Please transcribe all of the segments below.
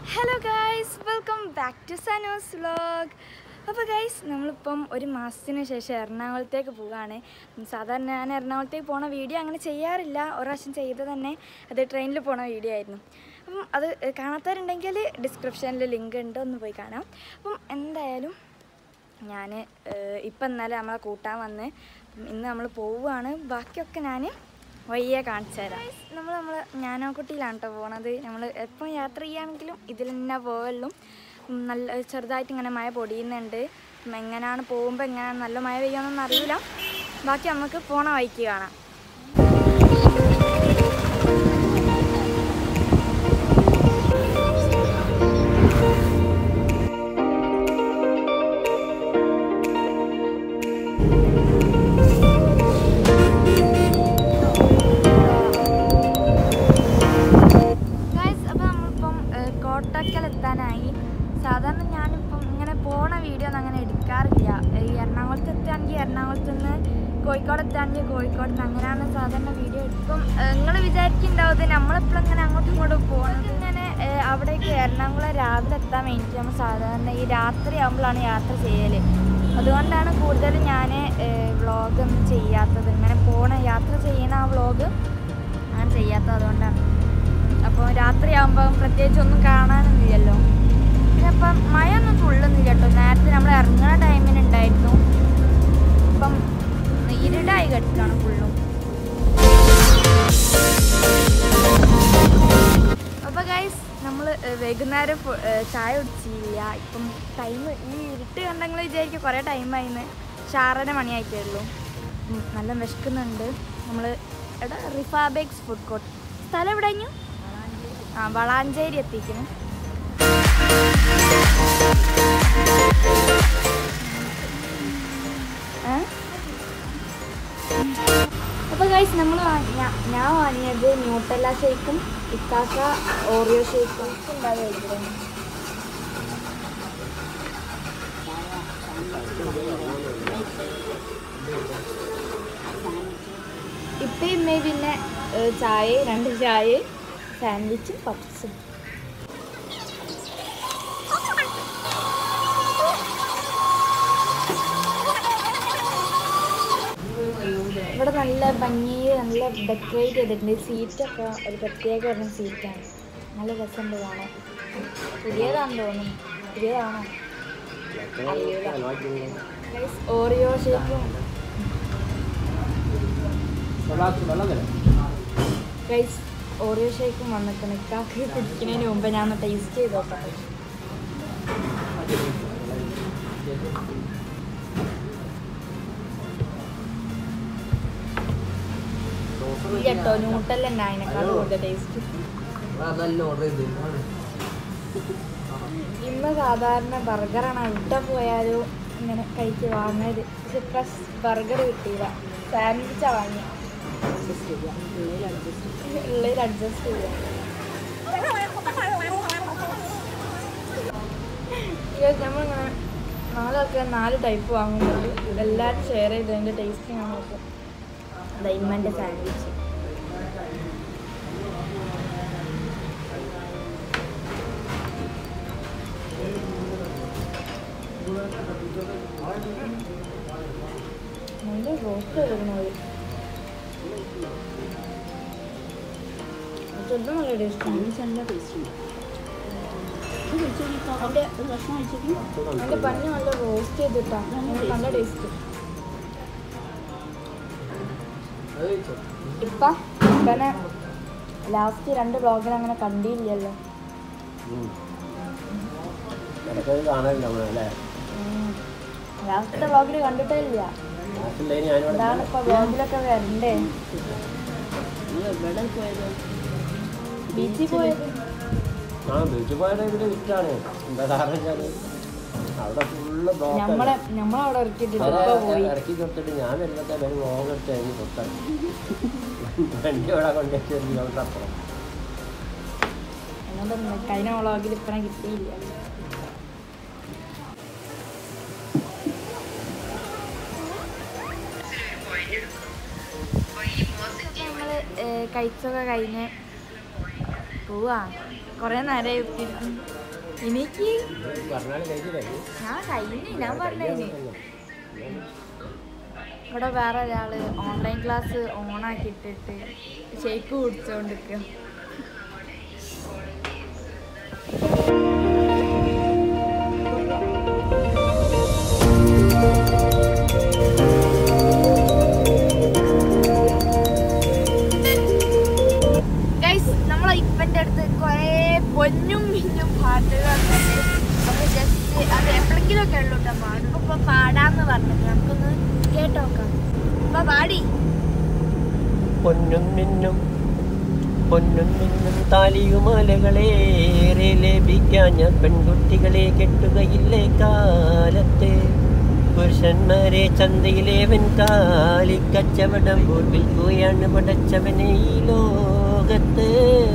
Hello guys welcome back to Sano's vlog അപ്പോൾ guys നമ്മളിപ്പം ഒരു മാസത്തിന് ശേഷം എറണാകുളത്തേക്ക് പോവുകയാണ് സാധാരണ ഞാൻ എറണാകുളത്തേക്ക് പോണ വീഡിയോ അങ്ങനെ ചെയ്യാറില്ല ഒരു പ്രാവശ്യം ചെയ്ത് തന്നെ അത് ട്രെയിനിൽ പോണ വീഡിയോ ആയിരുന്നു അപ്പം അത് കാണാത്തവരുണ്ടെങ്കിൽ ഡിസ്ക്രിപ്ഷനിൽ ലിങ്ക് ഉണ്ട് ഒന്ന് പോയി കാണാം അപ്പം എന്തായാലും ഞാൻ ഇപ്പം ഇന്നലെ നമ്മളെ കൂട്ടാൻ വന്ന് അപ്പം ഇന്ന് നമ്മൾ പോവുകയാണ് ബാക്കിയൊക്കെ ഞാൻ വയ്യെ കാണിച്ചു തരാം നമ്മൾ നമ്മൾ ഞാനോക്കുട്ടിയിലാണ് കേട്ടോ പോണത് നമ്മൾ എപ്പം യാത്ര ചെയ്യുകയാണെങ്കിലും ഇതിൽ തന്നെ പോവല്ലും ഉം, നല്ല ചെറുതായിട്ട് ഇങ്ങനെ മഴ പൊടിയുന്നുണ്ട് ഉം, എങ്ങനെയാണ് പോകുമ്പോൾ എങ്ങനെയാണ് നല്ല മഴ പെയ്യുമെന്നൊന്നും അറിയില്ല ബാക്കി നമുക്ക് പോണ വഴിക്ക് കാണാം ഗൈസ് അപ്പോൾ നമ്മളിപ്പം ഏഹ്, കോട്ടക്കൽ എത്താനായി സാധാരണ ഞാനിപ്പം ഇങ്ങനെ പോണ വീഡിയോ ഒന്നും അങ്ങനെ എടുക്കാറില്ല ഈ എറണാകുളത്ത് എത്തുകയാണെങ്കിൽ എറണാകുളത്ത് നിന്ന് കോഴിക്കോട് എത്തുകയാണെങ്കിൽ കോഴിക്കോട് നിന്ന് അങ്ങനെയാണ് സാധാരണ വീഡിയോ ഇപ്പം നിങ്ങൾ വിചാരിക്കുന്നുണ്ടാവും നമ്മളെപ്പോഴും ഇങ്ങനെ അങ്ങോട്ടും ഇങ്ങോട്ടും പോകുന്നത് ഇങ്ങനെ ഏഹ്, അവിടേക്ക് എറണാകുളം രാവിലെ എത്താൻ വേണ്ടിയിട്ട് നമ്മൾ സാധാരണ ഈ രാത്രി ആകുമ്പോഴാണ് യാത്ര ചെയ്യൽ അതുകൊണ്ടാണ് കൂടുതലും ഞാൻ വ്ളോഗൊന്നും ചെയ്യാത്തത് ഇങ്ങനെ പോണ യാത്ര ചെയ്യുന്ന ആ വ്ളോഗ് ഞാൻ ചെയ്യാത്തത് അതുകൊണ്ടാണ് അപ്പോൾ രാത്രിയാകുമ്പോൾ പ്രത്യേകിച്ച് ഒന്നും കാണാനൊന്നുമില്ലല്ലോ പിന്നെ ഇപ്പം മഴ ഒന്നും തുള്ളുന്നില്ല കേട്ടോ നേരത്തെ നമ്മൾ ഇറങ്ങുന്ന ടൈമിനുണ്ടായിരുന്നു ഇപ്പം ഇരുടായി കെട്ടിട്ടാണ് ഫുള്ളും അപ്പോൾ ഗൈസ് നമ്മൾ വൈകുന്നേരം ഫു- ഏ, ചായ കുടിച്ചില്ല ഇപ്പം ടൈം ഈ ഇരുട്ട് കണ്ടെങ്കിൽ വിചാരിക്കും കുറേ ടൈമായിന്ന് ഷാറര മണിയായിട്ടേ ഉള്ളൂ ഉം, നല്ല വിശക്കുന്നുണ്ട് നമ്മൾ എവിടെ റിഫാബേക്സ് ഫുഡ് കോർട്ട് സ്ഥലം എവിടെ കഴിഞ്ഞു ആ വളാഞ്ചേരി എത്തിക്കുന്നു അപ്പോൾ ഗൈസ് നമ്മൾ ഞാൻ വാങ്ങിയത് ന്യൂട്ടല്ല ഷേക്കും ഇക്കാക്ക ഓറിയോ ഷേക്കും ഉണ്ടാവുക ഇപ്പം ഇമ്മേ പിന്നെ ഏഹ്, ചായ രണ്ട് ചായ സാൻഡ്വിച്ചും പപ്സും ഇവിടെ നല്ല ഭംഗിയിൽ നല്ല ഡെക്കറേറ്റ് ചെയ്തിട്ടുണ്ട് സീറ്റൊക്കെ ഒരു പ്രത്യേക പറഞ്ഞ സീറ്റാണ് നല്ല രസമുണ്ട് കാണാൻ പുതിയതാണെന്ന് തോന്നുന്നു പുതിയതാണോ Guys, ഓറിയോ ഷേക്കും ഗൈസ് ഓറിയോ ഷേക്കും വന്നിട്ടുണ്ട് കാക്കി കുടിക്കുന്നതിന് മുമ്പ് ഞാൻ ഒന്ന് ടേസ്റ്റ് ചെയ്ത് നോക്കട്ടെ ഈ കേട്ടോ ന്യൂട്ടല്ല തന്നെ അതിനെക്കാളും കൂടുതൽ ടേസ്റ്റ് ഇന്ന് സാധാരണ ബർഗറാണ് എവിടെ പോയാലും ഇങ്ങനെ കഴിച്ച് വാങ്ങരുത് പക്ഷെ പ്ലസ് ബർഗർ കിട്ടിയില്ല സാൻഡ്വിച്ചാ വാങ്ങി ഉള്ളിൽ അഡ്ജസ്റ്റ് ചെയ്യാം Guys, നമ്മളിങ്ങനെ നാലാൾക്കാർ നാല് ടൈപ്പ് വാങ്ങുന്നുണ്ട് ഇതെല്ലാവരും ഷെയർ ചെയ്ത് അതിൻ്റെ ടേസ്റ്റ് ഞാൻ നോക്കും ദൈമൻ്റെ സാൻഡ്വിച്ച് നല്ല റോസ്റ്റ് എടുക്കണത് ചെറുതും നല്ല ടേസ്റ്റ് അതിൻ്റെ പഞ്ഞ നല്ല റോസ്റ്റ് ചെയ്തിട്ടാ നല്ല ടേസ്റ്റ് ഇപ്പൊ ഇപ്പനെ ലാസ്റ്റ് രണ്ട് ബ്ലോഗിൽ അങ്ങനെ കണ്ടില്ലല്ലോ കാണാനില്ല നമ്മളല്ലേ ലാസ്റ്റത്തെ ബ്ലോഗിൽ കണ്ടിട്ടേ ഇല്ല നാട്ടിലേക്ക് ഞാനിവിടെ അതാണ് ഇപ്പൊ ബ്ലോഗിലൊക്കെ വരണ്ടേ ബീച്ചിൽ പോയത് ആ ബീച്ചിൽ പോയ ടൈമിൽ വിറ്റാണ് എന്താ കാരണം വെച്ചാല് അവിടെ ഫുള്ള് നമ്മളെ നമ്മളവിടെ ഇറക്കിയിട്ടിട്ട് ഇപ്പൊ പോയി ഇറക്കി കൊടുത്തിട്ട് ഞാൻ വരുമ്പോഴത്തെ ഒരു ലോകം എടുത്ത് കഴിഞ്ഞ് പൊട്ടാൻ വണ്ടി ഇവിടെ കൊണ്ടുവച്ച് ഒരു കിലോമീറ്റർ അപ്പുറം എന്നോട് കഴിഞ്ഞ വ്ളോഗിൽ ഇപ്പനെ കിട്ടിയില്ല നമ്മള് കഴിച്ചൊക്കെ കഴിഞ്ഞ് പോവാ കൊറേ നേരമായി ഉപ്പിരിക്കും എനിക്ക് പറഞ്ഞാലും കഴിച്ചില്ലേ ഞാൻ കഴിഞ്ഞു ഞാൻ പറഞ്ഞതിന് ഇവിടെ വേറെ ഒരാള് ഓൺലൈൻ ക്ലാസ് ഓണാക്കി ഇട്ടിട്ട് ഷേക്ക് കുടിച്ചോണ്ടിരിക്കുക ഗൈസ് നമ്മളെ ഇപ്പൻ്റെ അടുത്ത് കുറേ പൊന്നും മിന്നും പാട്ടുകളുണ്ട് നമ്മൾ ജസ്റ്റ് അത് എപ്പോഴെങ്കിലും ഒക്കെ ഉള്ളൂ കേട്ടോ പാടും ഇപ്പൊ പാടാന്ന് പറഞ്ഞത് നമുക്കൊന്ന് കേട്ടോക്കാം അപ്പൊ പാടി പൊന്നും മിന്നും പൊന്നും മിന്നും താലിയുമാലകളേറെ ലഭിക്കാൻ പെൺകുട്ടികളെ കെട്ടുകയില്ലേ കാലത്ത് പുരുഷന്മാരെ ചന്തയിലേവൻ കാലിക്കച്ചവടം പോൽ വിൽക്കുകയാണ് പടച്ചവനെ ഈ ലോകത്ത്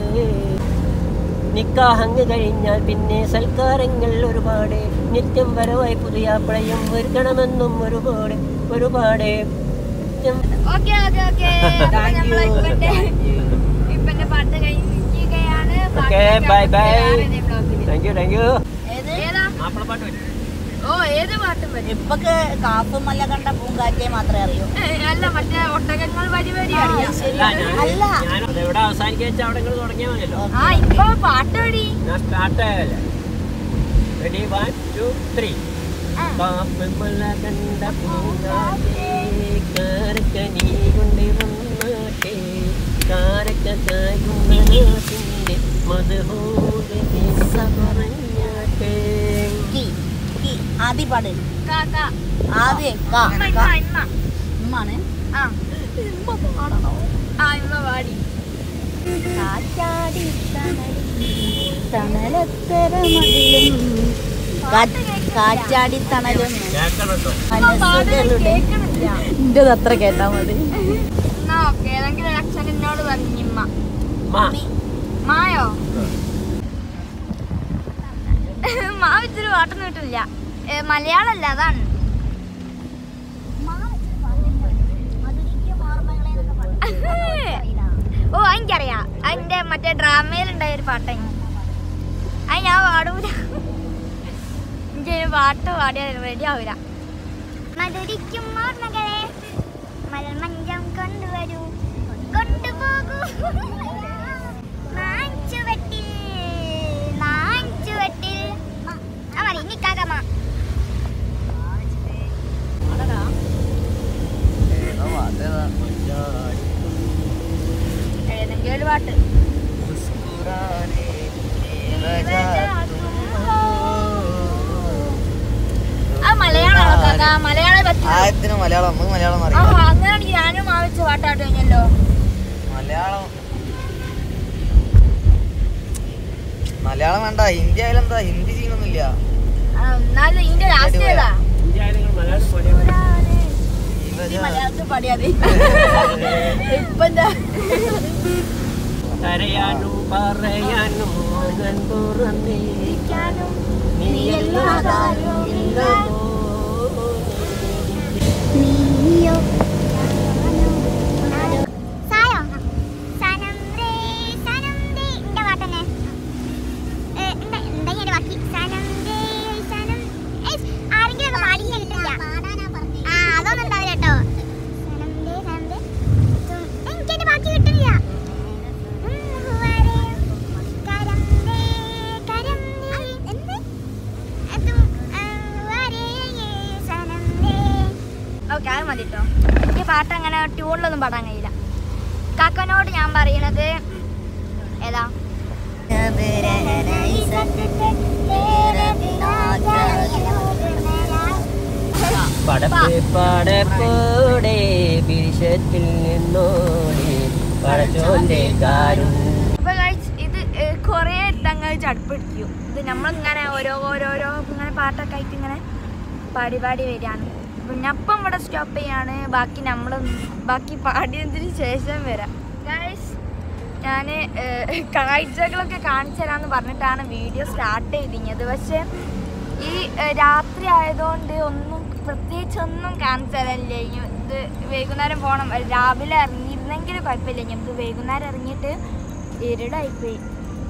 നിക്കാഹങ്ങ് കഴിഞ്ഞാൽ പിന്നെ സൽക്കാരങ്ങൾ ഒരുപാട് നിത്യം വരവായി പുതിയാപ്പളയും ഒരുക്കണമെന്നും ഒരുപാട് ഒരുപാട് നിത്യം ഓക്കെ ഓക്കെ ഓക്കെ നമ്മളെ ഇപ്പന്റെ ഇപ്പന്റെ പാട്ട് കഴിഞ്ഞിരിക്കുകയാണ് Okay, bye bye. Thank you thank you ഏതാ മാപ്പിളപ്പാട്ട് വരും ഓ ഏത് പാട്ടും വരും ഇപ്പൊക്ക് കാപ്പുമല്ല കണ്ട പൂങ്കാറ്റേ മാത്രമേ അറിയൂ ഏ, അല്ല മറ്റേ ഒട്ടകങ്ങൾ വരി വരി അറിയാം അല്ല. എവിടെ അവസാനിക്കുക വെച്ചാൽ അവിടെ നിങ്ങൾ തുടങ്ങിയാൽ മതിയല്ലോ ആ ഇപ്പൊ പാട്ട് പാടി ഞാൻ സ്റ്റാർട്ട് ആയല്ലേ റെഡി വൺ ടു ത്രീ ആ. കാപ്പുമല കണ്ട പൂങ്കാറ്റേ കാരക്കനി കൊണ്ട് വന്നാട്ടെ കാരക്ക കായുന്ന നാട്ടിൻ്റെ മധുഹൂടെ പറഞ്ഞാട്ടെ കി കി ആദ്യ പാട് കാ, കാ. ആദ്യ കാ ഇമ്മ, കാ. ഇമ്മ, ഇമ്മ. ഉമ്മാണ് ആ ആ ഇമ്മ പാടി കാറ്റാടി കാറ്റാടി തണലും കേൾക്കണം കേട്ടോ മനസ്സുകളുടെ കേൾക്കണില്ല ഇന്റത് അത്ര കേട്ടാ മതി എന്നാ ഓക്കെ ഏതെങ്കിലും ഒരു അക്ഷരം എന്നോട് പറഞ്ഞിമ്മ മാ മായോ മാവ് ഇച്ചിരി പാട്ടൊന്നും കിട്ടില്ല ഏ, മലയാളമല്ല അതാണ് ഓ എനിക്കറിയാം അതിന്റെ മറ്റേ ഡ്രാമയിലുണ്ടായ ഒരു പാട്ട് അത് ഞാൻ പാടൂല എനിക്ക് ഒരു പാട്ട് പാടിയാൽ റെഡി ആവൂല മധുരിക്കും ഓർമ്മകളെ മലമഞ്ചം കൊണ്ടുവരൂ കൊണ്ടുപോകൂ നാഞ്ചുവട്ടിൽ നാഞ്ചുവട്ടിൽ ആ മതി നിക്കാകമ്മ ഏതെങ്കിലും ഒരു പാട്ട് ആ മലയാളം കാക്ക മലയാളം പറ്റില്ല ആയത്തിന് മലയാളം നമുക്ക് മലയാളം ആ അറിയാം അങ്ങനെയാണെങ്കിൽ ഞാനും ആവശ്യ പാട്ടാട്ട് കഴിഞ്ഞല്ലോ മലയാളം മലയാളം വേണ്ട ഹിന്ദി ആയാലും എന്താ ഹിന്ദി സീനൊന്നുമില്ല ആ, എന്നാലും ഇതിന്റെ ലാസ്റ്റ് ഏതാ ഇന്ത്യ ആയാലും മലയാളം പഠിയാൽ ഈ മലയാളത്തിൽ പാടിയാൽ മതി ഇപ്പൊ എന്താ കരയാനും പറയാനും മോഹൻ തുറന്നിരിക്കാനും നീയല്ലാതാരും ഇല്ല. സായോ സനം രേ സനം രേ ഇന്റെ പാട്ടന്നെ ഏ, ഉണ്ട്, ഉണ്ട് ഇതിന്റെ ബാക്കി. സനം രേ സനം ഏയ്, ആരെങ്കിലും ഒക്കെ പാടി ഞാൻ കിട്ടില്ല ആ അതൊന്നും ഉണ്ടാവില്ല കേട്ടോ സനം രേ സനം രേ തും. ഏയ്, എനിക്ക് അതിന്റെ ബാക്കി കിട്ടില്ല ഉം, ഹുവാരേ, കരം രേ, കരം രേ. അതും, ആ, ഹുവാരേ, സനം രേ. ഓക്കെ അത് മതി കേട്ടോ എനിക്ക് പാട്ട് അങ്ങനെ ട്യൂണിലൊന്നും പാടാൻ കഴിയില്ല കാക്കനോട് ഞാൻ പറയണത് ഏതാ പടപ്പ് പടപ്പോടെ പിരിശത്തിൽ നിന്നോടെ പടച്ചോന്റെ കാരുണ്യം അപ്പൊ guys, ഇത് കുറേ തങ്ങൾ ചടുപ്പിടിക്കും ഇത് നമ്മളിങ്ങനെ ഓരോ ഓരോരോ ഇങ്ങനെ പാട്ടൊക്കെ ആയിട്ട് ഇങ്ങനെ പാടി പാടി വരികയാണ് പിന്നെ അപ്പം ഇവിടെ സ്റ്റോപ്പ് ചെയ്യാണ് ബാക്കി നമ്മൾ ബാക്കി പാടിയതിന് ശേഷം വരാം ഗൈസ് ഞാൻ കാഴ്ചകളൊക്കെ കാണിച്ചു തരാമെന്ന് പറഞ്ഞിട്ടാണ് വീഡിയോ സ്റ്റാർട്ട് ചെയ്തിരുന്നത് പക്ഷേ ഈ ഏഹ്, രാത്രി ആയതുകൊണ്ട് ഒന്നും പ്രത്യേകിച്ച് ഒന്നും കാണിച്ചു തരാനില്ല ഇനി ഇത് വൈകുന്നേരം പോകണം രാവിലെ ഇറങ്ങിയിരുന്നെങ്കിൽ കുഴപ്പമില്ല ഇനി ഇത് വൈകുന്നേരം ഇറങ്ങിയിട്ട് ഇരുടായിപ്പോയി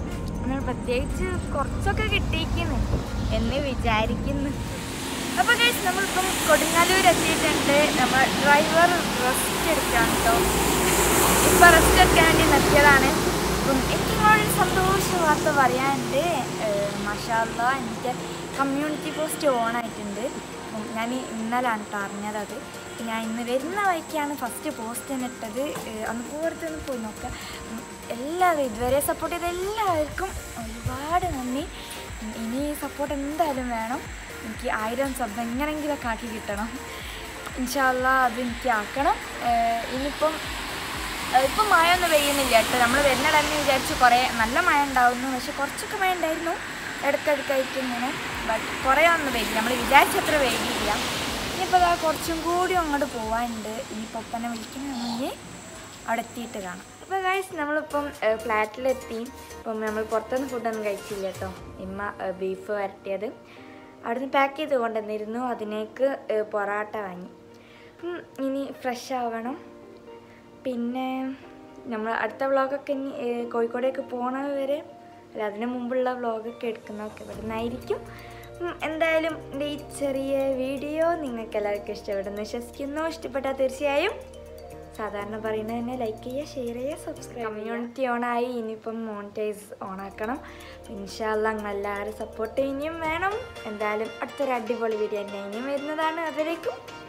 നമ്മൾ പ്രത്യേകിച്ച് കുറച്ചൊക്കെ കിട്ടിയിരിക്കുന്നു എന്ന് വിചാരിക്കുന്നു അപ്പോൾ ഗൈസ് നമ്മളിപ്പം കൊടുങ്ങല്ലൂർ എത്തിയിട്ടുണ്ട് നമ്മൾ ഡ്രൈവർ റെസ്റ്റ് എടുക്കാൻ കേട്ടോ ഇപ്പം റെസ്റ്റ് എടുക്കാൻ വേണ്ടി നിർത്തിയതാണ് അപ്പം എനിക്ക് നിങ്ങളോട് ഒരു സന്തോഷ വാർത്ത പറയാനുണ്ട് മഷാല്ല എനിക്ക് കമ്മ്യൂണിറ്റി പോസ്റ്റ് ഓൺ ആയിട്ടുണ്ട് അപ്പം ഞാൻ ഇന്നലാണ് കേട്ടോ അറിഞ്ഞത് അത് അപ്പം ഞാൻ ഇന്ന് വരുന്ന വഴിക്കാണ് ഫസ്റ്റ് പോസ്റ്റ് തന്നെ ഇട്ടത് ഏഹ് അന്ന് പോകത്തൊന്ന് പോയി നോക്കാം ഉം എല്ലാവരും ഇതുവരെ സപ്പോർട്ട് ചെയ്ത എല്ലാവർക്കും ഒരുപാട് നന്ദി ഉം ഇനി സപ്പോർട്ട് എന്തായാലും വേണം എനിക്ക് ആയിരം സബ് എങ്ങനെയെങ്കിലുമൊക്കെ ആക്കി കിട്ടണം ഇൻഷാല്ല അത് എനിക്ക് ആക്കണം ഏഹ് ഇനിയിപ്പം ഏഹ് ഇപ്പം മഴ ഒന്നും പെയ്യുന്നില്ല കേട്ടോ നമ്മൾ വരുന്ന ടൈമിൽ വിചാരിച്ചു കുറേ നല്ല മഴ ഉണ്ടാവുന്നു പക്ഷെ കുറച്ചൊക്കെ മഴ ഉണ്ടായിരുന്നു ഇടയ്ക്കിടയ്ക്കായിട്ട് ഇങ്ങനെ ബട്ട് കുറേ ഒന്നും പെയ്യില്ല നമ്മൾ വിചാരിച്ചത്ര പെയ്യില്ല ഇനിയിപ്പോൾ അതാ കുറച്ചും കൂടി അങ്ങോട്ട് പോകാനുണ്ട് ഇനിയിപ്പോൾ ഒപ്പനെ വിളിക്കണമെങ്കിൽ അവിടെ എത്തിയിട്ട് കാണാം അപ്പോൾ ഗൈസ് നമ്മളിപ്പം ഫ്ലാറ്റിലെത്തി ഇപ്പം നമ്മൾ പുറത്തുനിന്ന് ഫുഡൊന്നും കഴിച്ചില്ല കേട്ടോ ഇമ്മ ബീഫ് വരട്ടിയത് അവിടുന്ന് പാക്ക് ചെയ്ത് കൊണ്ടുവന്നിരുന്നു അതിനേക്ക് ഏഹ്, പൊറാട്ട വാങ്ങി ഉം, ഇനി ഫ്രഷ് ആവണം പിന്നെ നമ്മൾ അടുത്ത വ്ളോഗൊക്കെ ഇനി ഏഹ്, കോഴിക്കോടേക്ക് പോണത് വരെ അല്ല അതിന് മുമ്പുള്ള വ്ളോഗൊക്കെ എടുക്കുന്നതൊക്കെ ഇവിടെ നിന്നായിരിക്കും ഉം, എന്തായാലും എൻ്റെ ഈ ചെറിയ വീഡിയോ നിങ്ങൾക്ക് എല്ലാവർക്കും ഇഷ്ടപ്പെടുന്നു വിശ്വസിക്കുന്നു ഇഷ്ടപ്പെട്ടാൽ തീർച്ചയായും സാധാരണ പറയുന്നത് തന്നെ ലൈക്ക് ചെയ്യുക ഷെയർ ചെയ്യുക സബ്സ്ക്രൈബ് കമ്മ്യൂണിറ്റി ഓണായി ഇനിയിപ്പം മോണിറ്റൈസ് ഓണാക്കണം ഇൻഷാല്ല എല്ലാവരും സപ്പോർട്ട് ഇനിയും വേണം എന്തായാലും അടുത്തൊരു അടിപൊളി വീഡിയോ തന്നെ ഇനിയും വരുന്നതാണ് അതുവരേക്കും